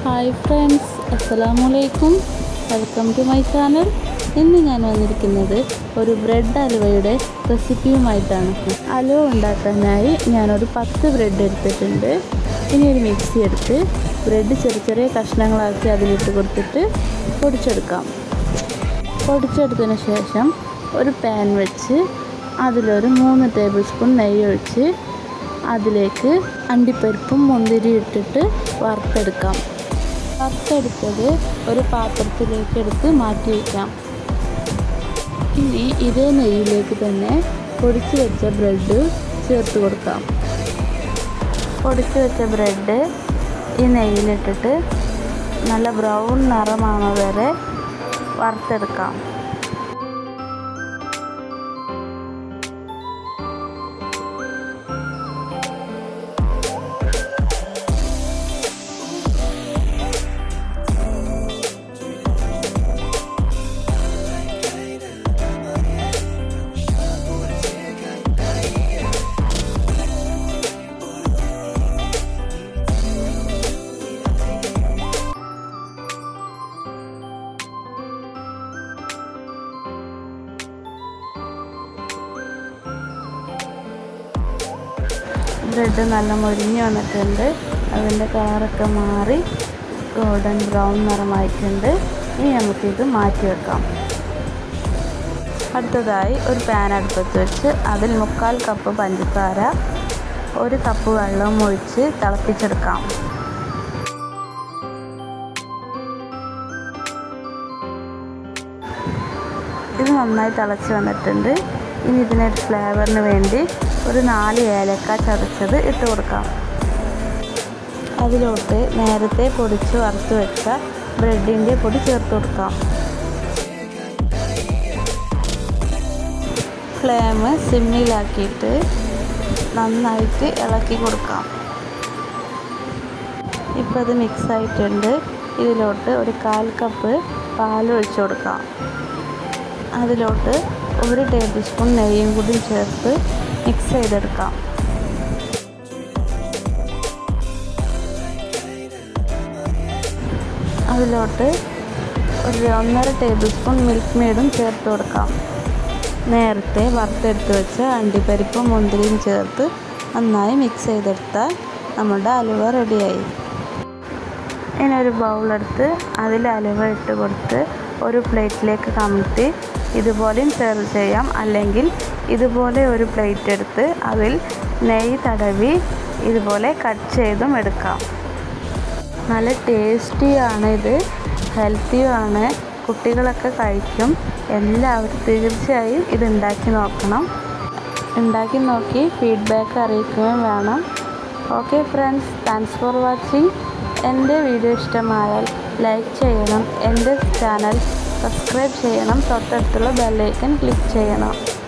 hi friends അസ്സലാമു അലൈക്കും welcome to my channel ഇന്ന് ഞാൻ വന്നിരിക്കുന്നത് ഒരു ബ്രെഡ് അലുവയുടെ റെസിപ്പിയുമായിട്ടാണ് അലുവ ഉണ്ടാക്കാനായി ഞാനൊരു പത്ത് ബ്രെഡ് എടുത്തിട്ടുണ്ട് ഇനി ഒരു മിക്സി എടുത്ത് ബ്രെഡ് ചെറിയ ചെറിയ കഷ്ണങ്ങളാക്കി അതിലിട്ട് കൊടുത്തിട്ട് പൊടിച്ചെടുക്കാം പൊടിച്ചെടുത്തതിന് ശേഷം ഒരു പാൻ വെച്ച് അതിലൊരു മൂന്ന് ടേബിൾ സ്പൂൺ നെയ്യ് ഒഴിച്ച് അതിലേക്ക് അണ്ടിപ്പരിപ്പും മുന്തിരി ഇട്ടിട്ട് വറുത്തെടുക്കാം വറുത്തെടുത്തത് ഒരു പാത്രത്തിലേക്ക് എടുത്ത് മാറ്റി വയ്ക്കാം ഇനി ഇതേ നെയ്യിലേക്ക് തന്നെ പൊടിച്ച് വെച്ച ബ്രെഡ് ചേർത്ത് കൊടുക്കാം പൊടിച്ച് വെച്ച ബ്രെഡ് ഈ നെയ്യിലിട്ടിട്ട് നല്ല ബ്രൗൺ നിറമാണോ വരെ വറുത്തെടുക്കാം ബ്രെഡ് നല്ല മൊരിഞ്ഞ് വന്നിട്ടുണ്ട് അതിൻ്റെ കളറൊക്കെ മാറി ഗോൾഡൻ ബ്രൗൺ നിറമായിട്ടുണ്ട് ഇനി നമുക്കിത് മാറ്റി വെക്കാം അടുത്തതായി ഒരു പാൻ അടുപ്പത്ത് വെച്ച് അതിൽ മുക്കാൽ കപ്പ് പഞ്ചസാര ഒരു കപ്പ് വെള്ളം ഒഴിച്ച് തിളപ്പിച്ചെടുക്കാം ഇത് നന്നായി തിളച്ച് വന്നിട്ടുണ്ട് ഇനി ഇതിനൊരു ഫ്ലേവറിന് വേണ്ടി ഒരു നാല് ഏലക്ക ചതച്ചത് ഇട്ട് കൊടുക്കാം അതിലോട്ട് നേരത്തെ പൊടിച്ച് വറുത്ത് വെച്ച ബ്രെഡിൻ്റെ പൊടി ചേർത്ത് കൊടുക്കാം ഫ്ലെയിം സിമ്മിലാക്കിയിട്ട് നന്നായിട്ട് ഇളക്കി കൊടുക്കാം ഇപ്പോൾ ഇത് മിക്സ് ആയിട്ടുണ്ട് ഇതിലോട്ട് ഒരു കാൽ കപ്പ് പാൽ ഒഴിച്ചു കൊടുക്കാം അതിലോട്ട് ഒരു ടേബിൾ സ്പൂൺ നെയ്യും കൂടി ചേർത്ത് മിക്സ് ചെയ്തെടുക്കാം അതിലോട്ട് ഒരു ഒന്നര ടേബിൾ സ്പൂൺ മിൽക്ക് മെയ്ഡും ചേർത്ത് കൊടുക്കാം നേരത്തെ വറുത്തെടുത്ത് വെച്ച അണ്ടിപ്പരിപ്പും മുന്തിരിയും ചേർത്ത് നന്നായി മിക്സ് ചെയ്തെടുത്താൽ നമ്മുടെ അലുവ റെഡിയായി ഇനി ഒരു ബൗളെടുത്ത് അതിൽ അലുവ ഇട്ട് കൊടുത്ത് ഒരു പ്ലേറ്റിലേക്ക് കമഴ്ത്തി ഇതുപോലെയും സെർവ് ചെയ്യാം അല്ലെങ്കിൽ ഇതുപോലെ ഒരു പ്ലേറ്റ് എടുത്ത് അതിൽ നെയ്യ് തടവി ഇതുപോലെ കട്ട് ചെയ്തും എടുക്കാം നല്ല ടേസ്റ്റിയാണ് ഇത് ഹെൽത്തിയുമാണ് കുട്ടികളൊക്കെ കഴിക്കും എല്ലാവരും തീർച്ചയായും ഇത് ഉണ്ടാക്കി നോക്കണം ഉണ്ടാക്കി നോക്കി ഫീഡ്ബാക്ക് അറിയിക്കുകയും വേണം okay friends thanks for watching എൻ്റെ വീഡിയോ ഇഷ്ടമായാൽ ലൈക്ക് ചെയ്യണം എൻ്റെ ചാനൽ സബ്സ്ക്രൈബ് ചെയ്യണം തൊട്ടടുത്തുള്ള ബെല്ലൈക്കൻ ക്ലിക്ക് ചെയ്യണം